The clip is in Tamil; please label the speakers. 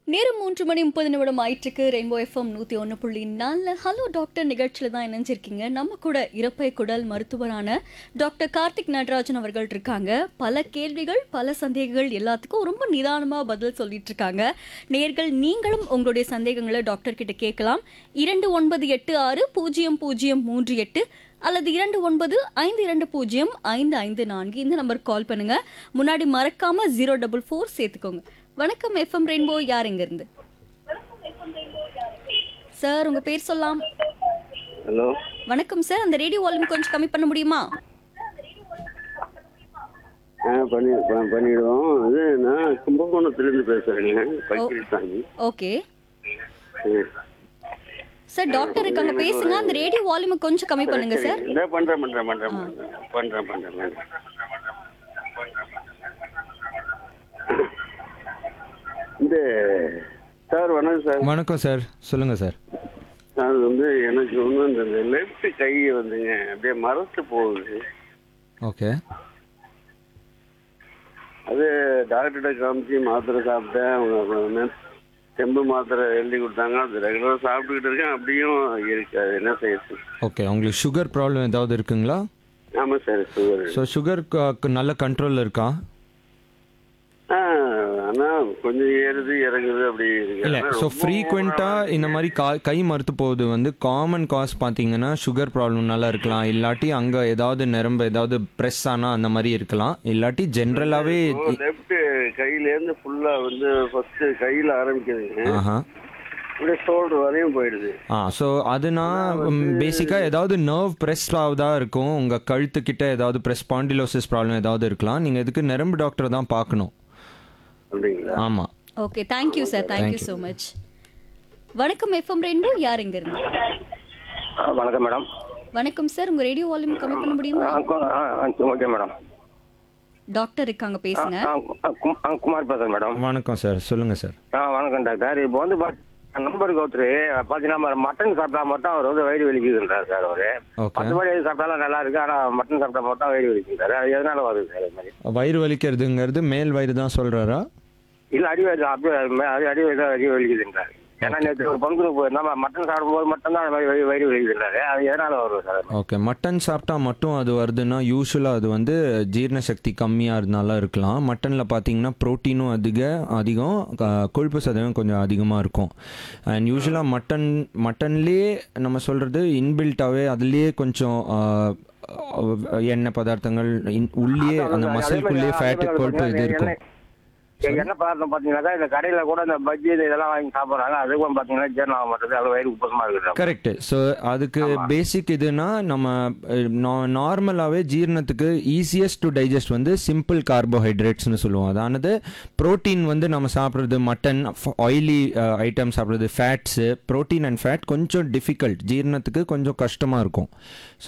Speaker 1: நேரம் மூன்று மணி முப்பது நிமிடம் ஆயிட்டுருக்கு ரெயின்போ எஃப்எம் நூற்றி ஒன்று புள்ளி நாலில் ஹலோ டாக்டர் நிகழ்ச்சியில் தான் இணைஞ்சிருக்கீங்க நம்ம கூட இறப்பை குடல் மருத்துவரான டாக்டர் கார்த்திக் நடராஜன் அவர்கள் இருக்காங்க பல கேள்விகள் பல சந்தேகங்கள் எல்லாத்துக்கும் ரொம்ப நிதானமாக பதில் சொல்லிட்டு இருக்காங்க நேர்கள் நீங்களும் உங்களுடைய சந்தேகங்களை டாக்டர் கிட்ட கேட்கலாம் இரண்டு ஒன்பது எட்டு ஆறு பூஜ்ஜியம் பூஜ்ஜியம் மூன்று எட்டு அல்லது இரண்டு ஒன்பது ஐந்து இரண்டு பூஜ்ஜியம் ஐந்து ஐந்து நான்கு இந்த நம்பருக்கு கால் பண்ணுங்க முன்னாடி மறக்காம ஜீரோ டபுள் ஃபோர் சேர்த்துக்கோங்க வணக்கம் எஃப்எம் ரெயின்போ யார் இங்க இருந்து சார் உங்க பேர் சொல்லலாம்
Speaker 2: ஹலோ
Speaker 1: வணக்கம் சார் அந்த ரேடியோ வால்யூம் கொஞ்சம் கம்மி பண்ண முடியுமா
Speaker 2: ஆ பண்ணி ப- பண்ணிடுவோம் இது நான் கும்பகோணத்துலேருந்து பேசுகிறேங்க பக்கிரிசாமி
Speaker 1: ஓகே சார் டாக்டர் இருக்காங்க பேசுங்க அந்த ரேடியோ வால்யூமை கொஞ்சம் கம்மி பண்ணுங்க சார்
Speaker 2: இந்த பண்ணுறேன் பண்ணுறேன் பண்ணுறேன் பண்ணுறேன் பண்ணுறேன் இந்த சார் வணக்கம் சார்
Speaker 3: வணக்கம் சார் சொல்லுங்க சார்
Speaker 2: அது வந்து எனக்கு வந்து இந்த லெஃப்ட் கை வந்துங்க அப்படியே மரத்து போகுது
Speaker 3: ஓகே
Speaker 2: அது டாக்டர்கிட்ட காமிச்சு மாத்திரை சாப்பிட்டேன் அவங்க அப்புறம் செம்பு மாத்திரை எழுதி கொடுத்தாங்க அது ரெகுலராக சாப்பிட்டுக்கிட்டு இருக்கேன் அப்படியும் இருக்கு அது என்ன செய்யுது
Speaker 3: ஓகே உங்களுக்கு சுகர் ப்ராப்ளம் ஏதாவது இருக்குங்களா
Speaker 2: ஆமாம் சார் சுகர்
Speaker 3: ஸோ சுகர் நல்ல கண்ட்ரோலில் இருக்கா
Speaker 2: ஆ ஆனால் கொஞ்சம் ஏறுது இறங்குது அப்படி இருக்கு
Speaker 3: இல்லை
Speaker 2: ஆனா
Speaker 3: ஸோ
Speaker 2: ரொம்ப
Speaker 3: ஃப்ரீக்வெண்ட்டாக இந்த மாதிரி கா கை மறுத்து போகுது வந்து காமன் காஸ் பார்த்தீங்கன்னா சுகர் ப்ராப்ளம்னால இருக்கலாம் இல்லாட்டி அங்கே ஏதாவது நரம்பு ஏதாவது ப்ரெஸ் ஆனால் அந்த மாதிரி இருக்கலாம் இல்லாட்டி ஜென்ரலாகவே
Speaker 2: லெஃப்ட் கையிலேருந்து ஃபுல்லாக வந்து ஃபர்ஸ்ட் கையில் ஆரம்பிக்குதுங்க
Speaker 3: ஆஹா
Speaker 2: அப்படியே ஷோல்டர் வரையும் போயிடுது
Speaker 3: ஆ ஸோ அதுனா பேசிக்காக ஏதாவது நர்வ் ப்ரெஸ் ஆகுதா இருக்கும் உங்கள் கழுத்துக்கிட்ட ஏதாவது ப்ரெஸ் பாண்டிலோசிஸ் ப்ராப்ளம் ஏதாவது இருக்கலாம் நீங்கள் இதுக்கு நரம்பு டாக்டர் தான் பார்க்கணும்
Speaker 2: அப்படிங்களா
Speaker 3: ஆமாம்
Speaker 1: okay thank you sir thank you so much வணக்கம் எஃப்எம் ரெயின்போ யார் இங்க இருந்து
Speaker 4: ஆ, வணக்கம் மேடம்
Speaker 1: வணக்கம் சார் உங்க ரேடியோ வால்யூம் கம்மி பண்ண முடியுமா
Speaker 4: ஆ, கு- ஆ, ஆ, ஓகே மேடம்
Speaker 1: டாக்டர் இருக்காங்க
Speaker 4: ஆ,
Speaker 1: பேசுங்க
Speaker 4: ஆ, ஆ, கு- ஆ, குமார் பேசுறேன் மேடம்
Speaker 3: வணக்கம் சார் சொல்லுங்கள் சார்
Speaker 4: ஆ வணக்கம் டாக்டர் இப்போ வந்து பாத்- நம்பருக்கு ஒருத்தர் பார்த்தீங்கன்னா மட்டன் சாப்பிட்டா மட்டும் அவர் வந்து வயிறு வலிக்குதுன்றார் சார் அவரு
Speaker 3: ஓகே
Speaker 4: மற்றபடி எது சாப்பிட்டாலும் நல்லா இருக்கு ஆனால் மட்டன் சாப்பிட்டா மட்டும் வயிறு வலிக்குன்றாரு அது எதனால வருது சார் இது மாதிரி
Speaker 3: வயிறு வலிக்கிறதுங்கிறது மேல் வயிறு தான் சொல்கிறாரா
Speaker 4: இல்லை அடி வயிறு அப்படியே அது அடி வயிறு அடி வலிக்குதுன்றாரு ஏன்னா நேற்று ஒரு பங்குக்கு போயிருந்தா மட்டன் சாப்பிடும்போது மட்டும் தான் வயிறு வயிறு வயிறு வலிக்குதுன்றாரு அது எதனால வருது சார் அது?
Speaker 3: ஓகே மட்டன் சாப்பிட்டா மட்டும் அது வருதுன்னா யூஸ்வலாக அது வந்து ஜீரண சக்தி கம்மியாக இருந்தாலும் இருக்கலாம் மட்டனில் பார்த்தீங்கன்னா ப்ரோட்டீனும் அதிக அதிகம் க- கொழுப்பு சதவீதம் கொஞ்சம் அதிகமாக இருக்கும் அண்ட் யூஸ்வலாக மட்டன் மட்டன்லேயே நம்ம சொல்கிறது இன்பில்ட்டாகவே அதுலேயே கொஞ்சம் ஆ, எண்ணெய் பதார்த்தங்கள் இன்- உள்ளே அந்த
Speaker 4: அதே
Speaker 3: மசில்குள்ளேயே
Speaker 4: மாதிரி
Speaker 3: ஃபேட்டு
Speaker 4: அதே மாதிரி
Speaker 3: கொழுப்பு இது இருக்கும்
Speaker 4: எண்ணெய் எண்ணெய் பதார்த்தம் பார்த்தீங்கன்னாக்கா இந்த கடையில் கூட இந்த பஜ்ஜி இது இதெல்லாம் வாங்கி சாப்பிட்றாங்க அதுக்கும் பார்த்தீங்கன்னா ஜீரணம் ஆக மாட்டேது அது வயிறு உப்பசமாக இருக்குது
Speaker 3: கரெக்ட் ஸோ அதுக்கு பேசிக் இதுனா நம்ம நார்மலாகவே ஜீரணத்துக்கு ஈஸியஸ்ட் டு டைஜஸ்ட் வந்து சிம்பிள் கார்போஹைட்ரேட்ஸ்னு சொல்லுவோம் அதானது புரோட்டீன் வந்து நம்ம சாப்பிட்றது மட்டன் ஆயிலி ஐட்டம் சாப்பிட்றது ஃபேட்ஸு புரோட்டீன் அண்ட் ஃபேட் கொஞ்சம் டிஃபிகல்ட் ஜீரணத்துக்கு கொஞ்சம் கஷ்டமாக இருக்கும் ஸோ